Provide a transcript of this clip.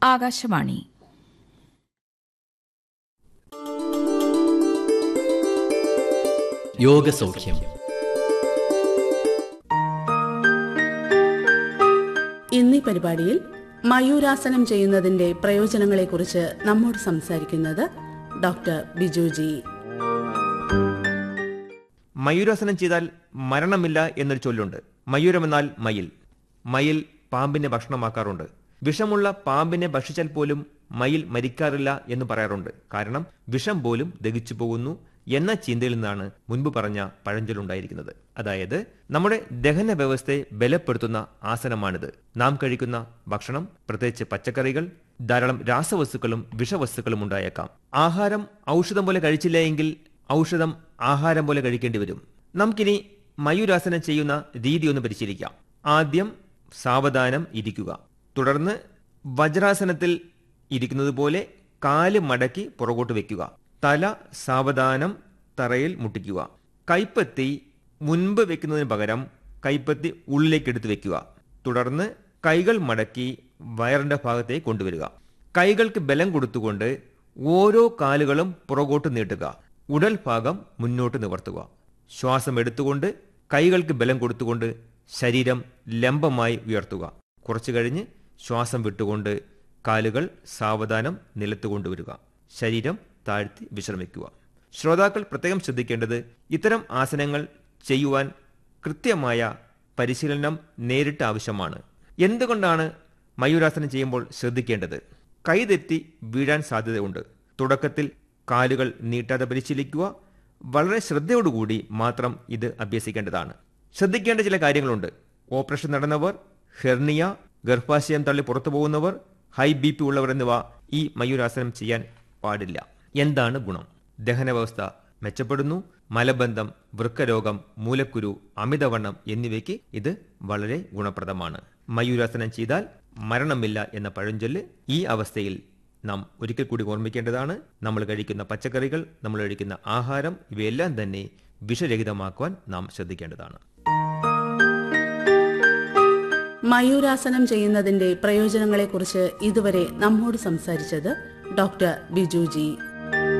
ആകാശവാണി യോഗസൗഖ്യം ഇന്നീ പരിപാടിയിൽ മയൂരാസനം ചെയ്യുന്നതിന്റെ പ്രയോജനങ്ങളെക്കുറിച്ച് നമ്മോട് സംസാരിക്കുന്നത് ഡോക്ടർ ബിജുജി മയൂരാസനം ചെയ്താൽ മരണമില്ല എന്നൊരു ചൊല്ലുണ്ട് മയൂരമെന്നാൽ മയിൽ മയിൽ പാമ്പിനെ ഭക്ഷണമാക്കാറുണ്ട് വിഷമുള്ള പാമ്പിനെ ഭക്ഷിച്ചാൽ പോലും മയിൽ മരിക്കാറില്ല എന്ന് പറയാറുണ്ട് കാരണം വിഷം പോലും ദഹിച്ചു പോകുന്നു എന്ന ചിന്തയിൽ നിന്നാണ് മുൻപ് പറഞ്ഞ പഴഞ്ചൊല്ലുണ്ടായിരിക്കുന്നത് അതായത് നമ്മുടെ ദഹന വ്യവസ്ഥയെ ബലപ്പെടുത്തുന്ന ആസനമാണിത് നാം കഴിക്കുന്ന ഭക്ഷണം പ്രത്യേകിച്ച് പച്ചക്കറികൾ ധാരാളം രാസവസ്തുക്കളും വിഷവസ്തുക്കളും ഉണ്ടായേക്കാം ആഹാരം ഔഷധം പോലെ കഴിച്ചില്ല എങ്കിൽ ഔഷധം ആഹാരം പോലെ കഴിക്കേണ്ടി വരും നമുക്കിനി മയൂരാസനം ചെയ്യുന്ന രീതി ഒന്ന് പരിശീലിക്കാം ആദ്യം സാവധാനം ഇരിക്കുക തുടർന്ന് വജ്രാസനത്തിൽ ഇരിക്കുന്നത് പോലെ കാല് മടക്കി പുറകോട്ട് വെക്കുക തല സാവധാനം തറയിൽ മുട്ടിക്കുക കൈപ്പത്തി മുൻപ് വെക്കുന്നതിന് പകരം കൈപ്പത്തി ഉള്ളിലേക്ക് എടുത്ത് വെക്കുക തുടർന്ന് കൈകൾ മടക്കി വയറിന്റെ ഭാഗത്തേക്ക് കൊണ്ടുവരിക കൈകൾക്ക് ബലം കൊടുത്തുകൊണ്ട് ഓരോ കാലുകളും പുറകോട്ട് നീട്ടുക ഉടൽ ഭാഗം മുന്നോട്ട് നിവർത്തുക ശ്വാസം എടുത്തുകൊണ്ട് കൈകൾക്ക് ബലം കൊടുത്തുകൊണ്ട് ശരീരം ലംബമായി ഉയർത്തുക കുറച്ചു കഴിഞ്ഞ് ശ്വാസം വിട്ടുകൊണ്ട് കാലുകൾ സാവധാനം നിലത്ത് കൊണ്ടുവരിക ശരീരം താഴ്ത്തി വിശ്രമിക്കുക ശ്രോതാക്കൾ പ്രത്യേകം ശ്രദ്ധിക്കേണ്ടത് ഇത്തരം ആസനങ്ങൾ ചെയ്യുവാൻ കൃത്യമായ പരിശീലനം നേരിട്ട് ആവശ്യമാണ് എന്തുകൊണ്ടാണ് മയൂരാസനം ചെയ്യുമ്പോൾ ശ്രദ്ധിക്കേണ്ടത് കൈതെറ്റി വീഴാൻ സാധ്യതയുണ്ട് തുടക്കത്തിൽ കാലുകൾ നീട്ടാതെ പരിശീലിക്കുക വളരെ ശ്രദ്ധയോടുകൂടി മാത്രം ഇത് അഭ്യസിക്കേണ്ടതാണ് ശ്രദ്ധിക്കേണ്ട ചില കാര്യങ്ങളുണ്ട് ഓപ്പറേഷൻ നടന്നവർ ഹെർണിയ ഗർഭാശയം തള്ളി പുറത്തു പോകുന്നവർ ഹൈ ബി പി ഉള്ളവർ എന്നിവ ഈ മയൂരാസനം ചെയ്യാൻ പാടില്ല എന്താണ് ഗുണം ദഹനവ്യവസ്ഥ മെച്ചപ്പെടുന്നു മലബന്ധം വൃക്കരോഗം മൂലക്കുരു അമിതവണ്ണം എന്നിവയ്ക്ക് ഇത് വളരെ ഗുണപ്രദമാണ് മയൂരാസനം ചെയ്താൽ മരണമില്ല എന്ന പഴഞ്ചൊല്ല് ഈ അവസ്ഥയിൽ നാം ഒരിക്കൽ കൂടി ഓർമ്മിക്കേണ്ടതാണ് നമ്മൾ കഴിക്കുന്ന പച്ചക്കറികൾ നമ്മൾ കഴിക്കുന്ന ആഹാരം ഇവയെല്ലാം തന്നെ വിഷരഹിതമാക്കുവാൻ നാം ശ്രദ്ധിക്കേണ്ടതാണ് മയൂരാസനം ചെയ്യുന്നതിന്റെ പ്രയോജനങ്ങളെക്കുറിച്ച് ഇതുവരെ നമ്മോട് സംസാരിച്ചത് ഡോക്ടർ ബിജുജി